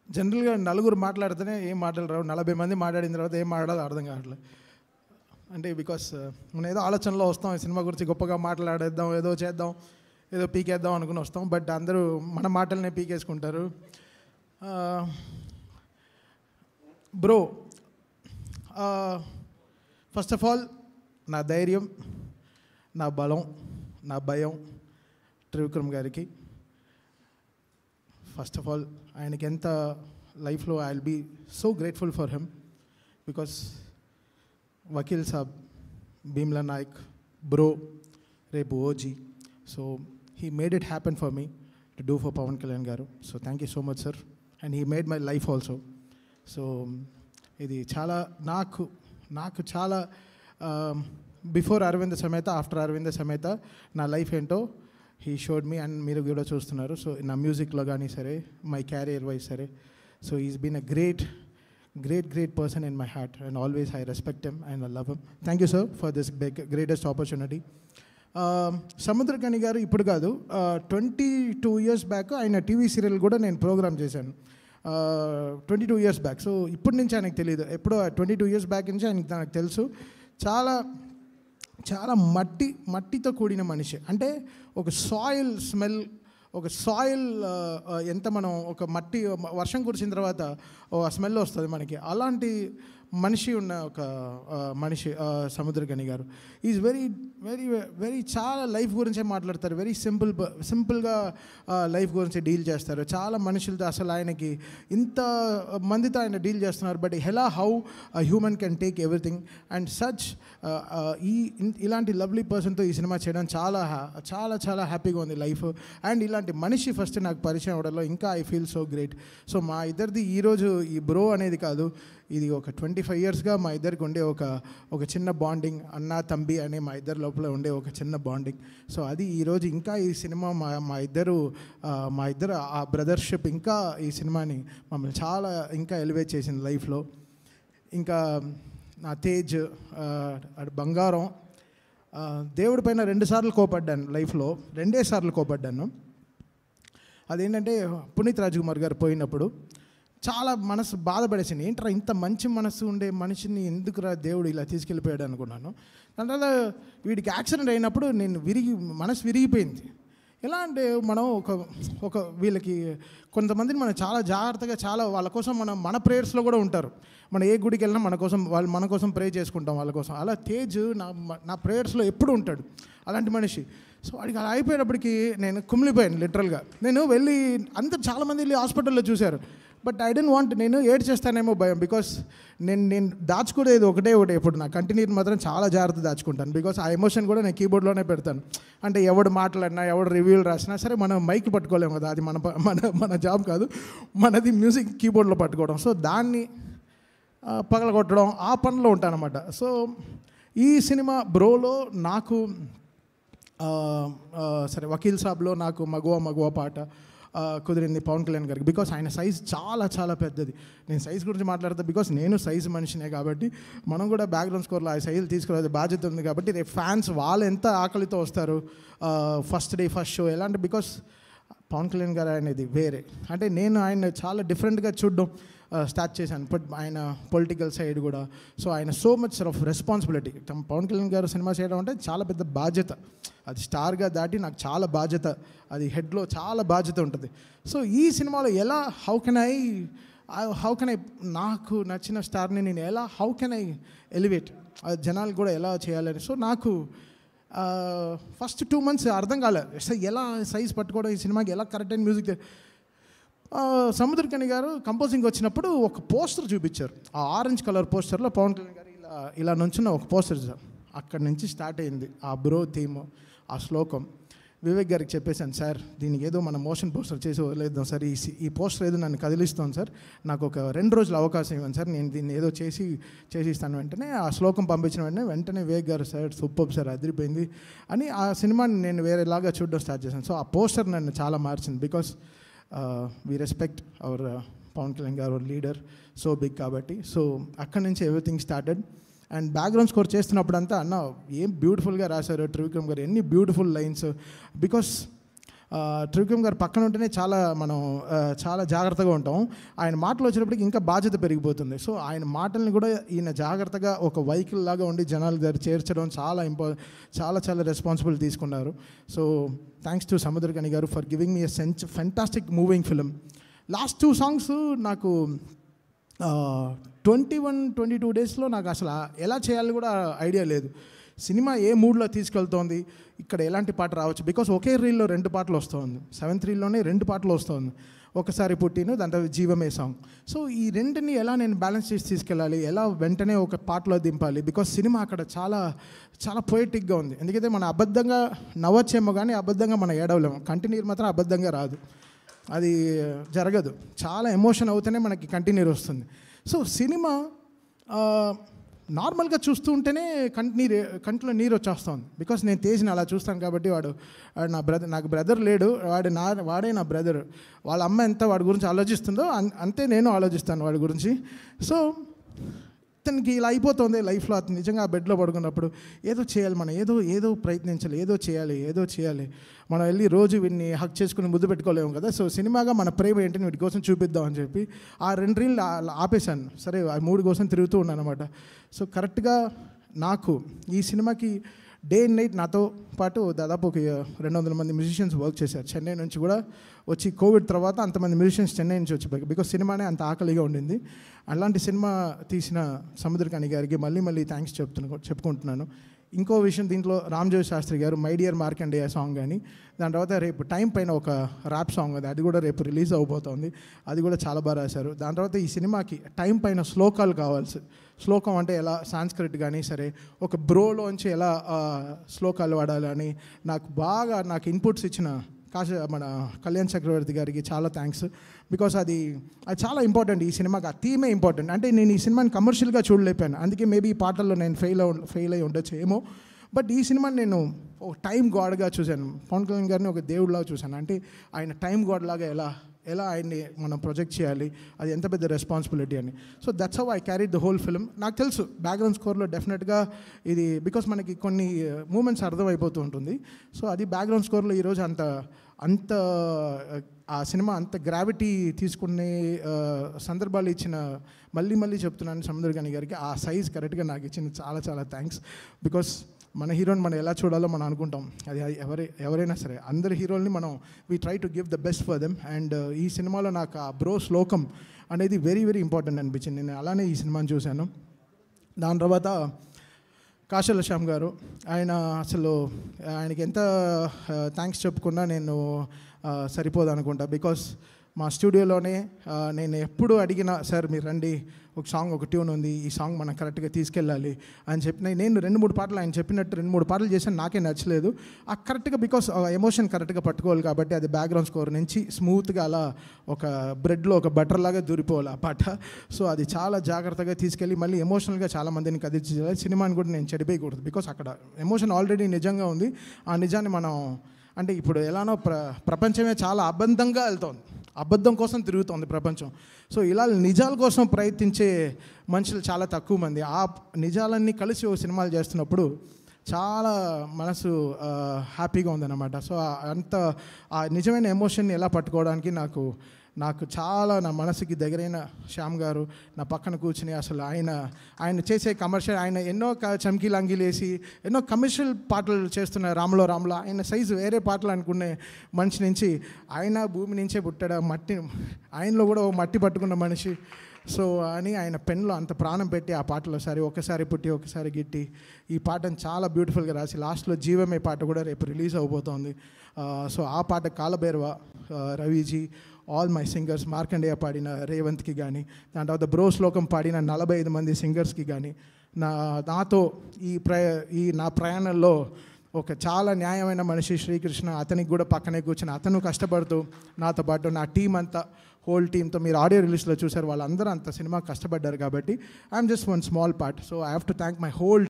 జనరల్గా నలుగురు మాట్లాడితేనే ఏం మాట్లాడరావు నలభై మంది మాట్లాడిన తర్వాత ఏం మాట్లాడాలో అర్థం కావట్లేదు అంటే బికాస్ మనం ఏదో ఆలోచనలో వస్తాం ఈ సినిమా గురించి గొప్పగా మాట్లాడేద్దాం ఏదో చేద్దాం ఏదో పీకేద్దాం అనుకుని వస్తాం బట్ అందరూ మన మాటలనే పీకేసుకుంటారు బ్రో ఫస్ట్ ఆఫ్ ఆల్ నా ధైర్యం నా బలం నా భయం త్రివిక్రమ్ గారికి ఫస్ట్ ఆఫ్ ఆల్ ఆయనకి ఎంత లైఫ్లో I will be so grateful for him because Vakeel Saab Bheemla Nayak bro రేపు OG so he made it happen for me to do for Pawan Kalyan గారు so thank you so much sir and he made my life also so ఇది చాలా నాకు నాకు చాలా before Aravinda సమేత after Aravinda సమేత నా లైఫ్ ఏంటో హీ షోడ్ మీ అండ్ మీరు కూడా చూస్తున్నారు సో నా మ్యూజిక్లో కానీ సరే మై క్యారియర్ వైజ్ సరే so is been a great great great person in my heart and always I respect M and I love M thank you sir for this big greatest opportunity Samuthirakani గారు ఇప్పుడు కాదు twenty two years back ఆయన TV serial కూడా నేను programme చేశాను twenty two years back so ఇప్పటి నుంచి ఆయనకు తెలియదు ఎప్పుడో ట్వంటీ టూ ఇయర్స్ బ్యాక్ నుంచి ఆయనకి నాకు తెలుసు చాలా చాలా మట్టి మట్టితో కూడిన మనిషి అంటే ఒక సాయిల్ స్మెల్ ఒక సాయిల్ ఎంత మనం ఒక మట్టి వర్షం కురిసిన తర్వాత ఓ స్మెల్ వస్తుంది మనకి అలాంటి మనిషి ఉన్న ఒక ఆ, మనిషి ఆ, సముద్రగని గారు ఈజ్ వెరీ వెరీ వెరీ చాలా లైఫ్ గురించే మాట్లాడతారు వెరీ సింపుల్ సింపుల్గా లైఫ్ గురించి డీల్ చేస్తారు చాలా మనుషులతో అసలు ఆయనకి ఇంత మందితో ఆయన డీల్ చేస్తున్నారు బట్ హెలా how human can take everything and such ఈ ఇన్- ఇలాంటి లవ్లీ పర్సన్తో ఈ సినిమా చేయడం చాలా ha- చాలా చాలా హ్యాపీగా ఉంది లైఫ్ అండ్ ఇలాంటి మనిషి ఫస్ట్ నాకు పరిచయం అవడంలో ఇంకా I feel so great so మా ఇద్దరిది ఈరోజు ఈ బ్రో అనేది కాదు ఇది ఒక ట్వంటీ ఫైవ్ ఇయర్స్గా మా ఇద్దరికి ఉండే ఒక ఒక చిన్న బాండింగ్ అన్న తంబి అనే మా ఇద్దరి లోపల ఉండే ఒక చిన్న బాండింగ్ సో అది ఈరోజు ఇంకా ఈ సినిమా మా మా ఇద్దరు ఆ, మా ఇద్దరు ఆ బ్రదర్షిప్ ఇంకా ఈ సినిమాని మమ్మల్ని చాలా ఇంకా ఎలివేట్ చేసింది లైఫ్లో ఇంకా నా తేజ్ ఆ, అటు బంగారం ఆ, దేవుడి పైన రెండు సార్లు కోపడ్డాను లైఫ్లో రెండే సార్లు కోపడ్డాను అదేంటంటే పునీత్ రాజ్కుమార్ గారు పోయినప్పుడు చాలా మనసు బాధపడేసింది ఏంట్రా ఇంత మంచి మనసు ఉండే మనిషిని ఎందుకురా దేవుడు ఇలా తీసుకెళ్ళిపోయాడు అనుకున్నాను దాని తర్వాత వీడికి యాక్సిడెంట్ అయినప్పుడు నేను విరిగి మనసు విరిగిపోయింది ఎలా అంటే మనం ఒక ఒక వీళ్ళకి కొంతమందిని మనం చాలా జాగ్రత్తగా చాలా వాళ్ళ కోసం మనం మన ప్రేయర్స్లో కూడా ఉంటారు మనం ఏ గుడికి వెళ్ళినా మన కోసం వాళ్ళు మన కోసం ప్రే చేసుకుంటాం వాళ్ళ కోసం అలా తేజ్ నా నా ప్రేయర్స్లో ఎప్పుడు ఉంటాడు అలాంటి మనిషి సో వాడికి అలా అయిపోయేటప్పటికి నేను కుమిలిపోయాను లిటరల్గా నేను వెళ్ళి అందరు చాలామంది వెళ్ళి హాస్పిటల్లో చూశారు బట్ ఐ డెంట్ వాంట్ నేను ఏడ్ చేస్తానేమో భయం బికాస్ నేను నేను దాచుకునేది ఒకటే ఒకటే ఇప్పుడు నా కంటిన్యూ మాత్రం చాలా జాగ్రత్త దాచుకుంటాను బికాస్ ఆ ఎమోషన్ కూడా నేను కీబోర్డ్లోనే పెడతాను అంటే ఎవడు మాట్లాడినా ఎవడు రివ్యూలు రాసినా సరే మనం మైక్ పట్టుకోలేము కదా అది మన ప- మన మన జాబ్ కాదు మనది మ్యూజిక్ కీబోర్డ్లో పట్టుకోవడం సో దాన్ని ఆ, పగలగొట్టడం ఆ పనిలో ఉంటానన్నమాట సో ఈ సినిమా బ్రోలో నాకు ఆ, ఆ, సరే వకీల్ సాబ్లో నాకు మగువ మగువ పాట ఆ, కుదిరింది పవన్ కళ్యాణ్ గారికి బికాస్ ఆయన సైజ్ చాలా చాలా పెద్దది నేను సైజ్ గురించి మాట్లాడతా బికాస్ నేను సైజ్ మనిషినే కాబట్టి మనం కూడా బ్యాక్గ్రౌండ్ స్కోర్లో ఆ సైజులు తీసుకురావాలి బాధ్యత ఉంది కాబట్టి రేపు ఫ్యాన్స్ వాళ్ళు ఎంత ఆకలితో వస్తారు ఫస్ట్ డే ఫస్ట్ షో ఎలా అంటే బికాస్ పవన్ కళ్యాణ్ గారు అనేది వేరే అంటే నేను ఆయన చాలా డిఫరెంట్గా చూడడం స్టార్ట్ చేశాను బట్ ఆయన పొలిటికల్ సైడ్ కూడా సో ఆయన so much of responsibility Pawan Kalyan గారు సినిమా చేయడం అంటే చాలా పెద్ద బాధ్యత అది స్టార్గా దాటి నాకు చాలా బాధ్యత అది హెడ్లో చాలా బాధ్యత ఉంటుంది సో ఈ సినిమాలో ఎలా how can I how can I నాకు నచ్చిన స్టార్ని నేను ఎలా హౌ కెన్ ఐ ఎలివేట్ జనాలు కూడా ఎలా చేయాలని సో నాకు ఫస్ట్ టూ మంత్స్ అర్థం కాలే అసలు ఎలా సైజ్ పట్టుకోవడం ఈ సినిమాకి ఎలా కరెక్ట్ అయిన మ్యూజిక్ సముద్రకని గారు కంపోజింగ్ వచ్చినప్పుడు ఒక పోస్టర్ చూపించారు ఆ ఆరెంజ్ కలర్ పోస్టర్లో పవన్ కళ్యాణ్ గారు ఇలా ఇలా నుంచున్న ఒక పోస్టర్ సార్ అక్కడి నుంచి స్టార్ట్ అయింది ఆ బ్రో థీమ్ ఆ శ్లోకం వివేక్ గారికి చెప్పేశాను సార్ దీనికి ఏదో మన మోషన్ పోస్టర్ చేసి వదిలేద్దాం సార్ ఈ సి- ఈ పోస్టర్ ఏదో నన్ను కదిలిస్తాను సార్ నాకు ఒక రెండు రోజులు అవకాశం ఇవ్వండి సార్ నేను దీన్ని ఏదో చేసి చేసి ఇస్తాను వెంటనే ఆ శ్లోకం పంపించిన వెంటనే వెంటనే వివేక్ గారు సార్ సూపర్ సార్ అదిరిపోయింది అని ఆ సినిమాని నేను వేరేలాగా చూడడం స్టార్ట్ చేశాను సో ఆ పోస్టర్ నన్ను చాలా మార్చింది because we respect our Pawan Kalyan గారు లీడర్ సో బిగ్ కాబట్టి సో అక్కడి నుంచి everything started and background score చేస్తున్నప్పుడు అంతా అన్న ఏం బ్యూటిఫుల్గా రాశారు త్రివిక్రమ్ గారు ఎన్ని బ్యూటిఫుల్ లైన్స్ బికాస్ త్రివిక్రమ్ గారు పక్కన ఉంటేనే చాలా మనం ఆ, చాలా జాగ్రత్తగా ఉంటాం ఆయన మాటలు వచ్చినప్పటికి ఇంకా బాధ్యత పెరిగిపోతుంది సో ఆయన మాటల్ని కూడా ఈయన జాగ్రత్తగా ఒక వెహికల్ లాగా ఉండి జనాల దగ్గర చేర్చడం చాలా ఇంపా చాలా చాలా రెస్పాన్సిబుల్ తీసుకున్నారు సో థ్యాంక్స్ టు సముద్రకని గారు ఫర్ గివింగ్ మీ ఎ సెంచ్ fantastic moving film last two songs నాకు ట్వంటీ వన్ ట్వంటీ టూ డేస్లో నాకు అసలు ఆ- ఎలా చేయాలి కూడా ఐడియా లేదు సినిమా ఏ మూడ్లో తీసుకెళ్తోంది ఇక్కడ ఎలాంటి పాట రావచ్చు బికాస్ ఒకే రీల్లో రెండు పాటలు వస్తుంది సెవెంత్ రీల్లోనే రెండు పాటలు వస్తుంది ఒకసారి పుట్టిను దాంతో జీవమే సాంగ్ సో ఈ రెంటిని ఎలా నేను బ్యాలెన్స్ చేసి తీసుకెళ్ళాలి ఎలా వెంటనే ఒక పాటలో దింపాలి బికాస్ సినిమా అక్కడ చాలా చాలా పొయిటిక్గా ఉంది ఎందుకంటే మన అబద్ధంగా నవ్వచ్చేమో కానీ అబద్ధంగా మనం ఏడవలేము కంటిన్యూ మాత్రం అబద్ధంగా రాదు అది జరగదు చాలా ఎమోషన్ అవుతేనే మనకి కంటిన్యూ వస్తుంది సో సినిమా ఆ, నార్మల్గా చూస్తూ ఉంటేనే కంటి నీరు కంటిలో నీరు వచ్చేస్తుంది బికాస్ నేను తేజ్ని అలా చూస్తాను కాబట్టి వాడు వాడు నా బ్రదర్ నాకు బ్రదర్ లేడు వాడు నా వాడే నా బ్రదర్ వాళ్ళ అమ్మ ఎంత వాడి గురించి ఆలోచిస్తుందో అన్- అంతే నేను ఆలోచిస్తాను వాడి గురించి సో తనకి ఇలా అయిపోతుంది లైఫ్లో అతను నిజంగా ఆ బెడ్లో పడుకున్నప్పుడు ఏదో చేయాలి మనం ఏదో ఏదో ప్రయత్నించాలి ఏదో చేయాలి ఏదో చేయాలి మనం వెళ్ళి రోజు వీడిని హక్ చేసుకుని ముద్దు పెట్టుకోలేము కదా సో సినిమాగా మన ప్రేమ ఏంటని వీటి కోసం చూపిద్దాం అని చెప్పి ఆ రెండు రీళ్ళు ఆ- ఆపేశాను సరే ఆ మూడు కోసం తిరుగుతూ ఉన్నాను అనమాట సో కరెక్ట్గా నాకు ఈ సినిమాకి డే అండ్ నైట్ నాతో పాటు దాదాపు ఒక రెండు వందల మంది మ్యూజిషియన్స్ వర్క్ చేశారు చెన్నై నుంచి కూడా వచ్చి కోవిడ్ తర్వాత అంతమంది మ్యూజిషియన్స్ చెన్నై నుంచి వచ్చి బికాస్ సినిమానే అంత ఆకలిగా ఉండింది అలాంటి సినిమా తీసిన సముద్రకాని గారికి మళ్ళీ మళ్ళీ థ్యాంక్స్ చెప్తున్నా చెప్పుకుంటున్నాను ఇంకో విషయం దీంట్లో రామ్జోయ్ శాస్త్రి గారు మై డియర్ మార్కండేయ సాంగ్ కానీ దాని తర్వాత రేపు టైం పైన ఒక ర్యాప్ సాంగ్ అది అది కూడా రేపు రిలీజ్ అవబోతోంది అది కూడా చాలా బాగా రాశారు దాని తర్వాత ఈ సినిమాకి టైం పైన శ్లోకాలు కావాల్సి శ్లోకం అంటే ఎలా సాంస్క్రిట్ కానీ సరే ఒక బ్రోలోంచి ఎలా ఆ, శ్లోకాలు వాడాలి అని నాకు బాగా నాకు ఇన్పుట్స్ ఇచ్చిన కాశ మన కళ్యాణ్ చక్రవర్తి గారికి చాలా థ్యాంక్స్ బికాస్ అది అది చాలా ఇంపార్టెంట్ ఈ సినిమాకి ఆ థీమే ఇంపార్టెంట్ అంటే నేను ఈ సినిమాని కమర్షియల్గా చూడలేపాను అందుకే మేబీ ఈ పాటల్లో నేను ఫెయిల్ అవు ఫెయిల్ అయి ఉండొచ్చు ఏమో బట్ ఈ సినిమాని నేను ఒక టైం గాడ్గా చూశాను పవన్ కళ్యాణ్ గారిని ఒక దేవుడిలాగా చూశాను అంటే ఆయన టైం గాడ్ లాగా ఎలా ఎలా ఆయన్ని మనం ప్రొజెక్ట్ చేయాలి అది ఎంత పెద్ద రెస్పాన్సిబిలిటీ అని so that's how I carry the whole film నాకు తెలుసు బ్యాక్గ్రౌండ్ స్కోర్లో డెఫినెట్గా ఇది బికాస్ మనకి కొన్ని మూమెంట్స్ అర్థమైపోతూ ఉంటుంది సో అది బ్యాక్గ్రౌండ్ స్కోర్లో ఈరోజు అంత అంత ఆ సినిమా అంత గ్రావిటీ తీసుకునే ఆ, సందర్భాలు ఇచ్చిన మళ్ళీ మళ్ళీ చెప్తున్నాను సముద్రగాని గారికి ఆ సైజ్ కరెక్ట్గా నాకు ఇచ్చింది చాలా చాలా థ్యాంక్స్ బికాస్ మన హీరోని మనం ఎలా చూడాలో మనం అనుకుంటాం అది అది ఎవరి ఎవరైనా సరే అందరి హీరోల్ని మనం we try to give the best for them and ఈ సినిమాలో నాకు ఆ బ్రో శ్లోకం అనేది వెరీ వెరీ ఇంపార్టెంట్ అనిపించింది నేను అలానే ఈ సినిమాని చూశాను దాని తర్వాత కాశల శ్యామ్ గారు ఆయన అసలు ఆయనకి ఎంత థ్యాంక్స్ చెప్పుకున్నా నేను ఆ, సరిపోదు అనుకుంటా బికాస్ మా స్టూడియోలోనే ఆ, నేను ఎప్పుడు అడిగినా సార్ మీరు రండి ఒక సాంగ్ ఒక ట్యూన్ ఉంది ఈ సాంగ్ మనం కరెక్ట్గా తీసుకెళ్ళాలి అని చెప్పిన నేను రెండు మూడు పాటలు ఆయన చెప్పినట్టు రెండు మూడు పాటలు చేశాను నాకే నచ్చలేదు ఆ కరెక్ట్గా బికాస్ ఎమోషన్ కరెక్ట్గా పట్టుకోవాలి కాబట్టి అది బ్యాక్గ్రౌండ్ స్కోర్ నుంచి స్మూత్గా అలా ఒక బ్రెడ్లో ఒక బటర్ లాగా దూరిపోవాలి ఆ పాట సో అది చాలా జాగ్రత్తగా తీసుకెళ్ళి మళ్ళీ ఎమోషనల్గా చాలా మందిని కదిలించాలి సినిమాని కూడా నేను చెడిపోయకూడదు బికాస్ అక్కడ ఎమోషన్ ఆల్రెడీ నిజంగా ఉంది ఆ నిజాన్ని మనం అంటే ఇప్పుడు ఎలానో ప్ర ప్రపంచమే చాలా అబద్ధంగా వెళ్తోంది అబద్ధం కోసం తిరుగుతోంది ప్రపంచం సో ఇలా నిజాల కోసం ప్రయత్నించే మనుషులు చాలా తక్కువ మంది ఆ నిజాలన్నీ కలిసి ఓ సినిమాలు చేస్తున్నప్పుడు చాలా మనసు ఆ, హ్యాపీగా ఉందన్నమాట సో ఆ- అంత ఆ నిజమైన ఎమోషన్ని ఎలా పట్టుకోవడానికి నాకు నాకు చాలా నా మనసుకి దగ్గరైన శ్యామ్ గారు నా పక్కన కూర్చుని అసలు ఆయన ఆయన చేసే కమర్షియల్ ఆయన ఎన్నో క- చమ్కీలు అంగిలేసి ఎన్నో కమర్షియల్ పాటలు చేస్తున్న రాములో రాములో ఆయన సైజు వేరే పాటలు అనుకునే మనిషి నుంచి ఆయన భూమి నుంచే పుట్టాడు ఆ మట్టి ఆయనలో కూడా ఓ మట్టి పట్టుకున్న మనిషి సో అని ఆయన పెన్లో అంత ప్రాణం పెట్టి ఆ పాటలో సరే ఒకసారి పుట్టి ఒకసారి గిట్టి ఈ పాటను చాలా బ్యూటిఫుల్గా రాసి లాస్ట్లో జీవమే పాట కూడా రేపు రిలీజ్ అవబోతోంది ఆ, సో ఆ పాట కాలభైరవ ఆ, Raviji all my singers Markandeya పాడిన రేవంత్కి కానీ దాని తర్వాత బ్రో శ్లోకం పాడిన నలభై ఐదు మంది సింగర్స్కి కానీ నా నాతో ఈ ప్రయ ఈ నా ప్రయాణంలో ఒక చాలా న్యాయమైన మనిషి శ్రీకృష్ణ అతనికి కూడా పక్కనే కూర్చొని అతను కష్టపడుతూ నాతో పాటు నా టీం అంతా హోల్ టీంతో మీరు ఆడియో రిలీజ్లో చూసారు వాళ్ళందరూ అంత సినిమా కష్టపడ్డారు కాబట్టి I'm just one small part so I have to thank my whole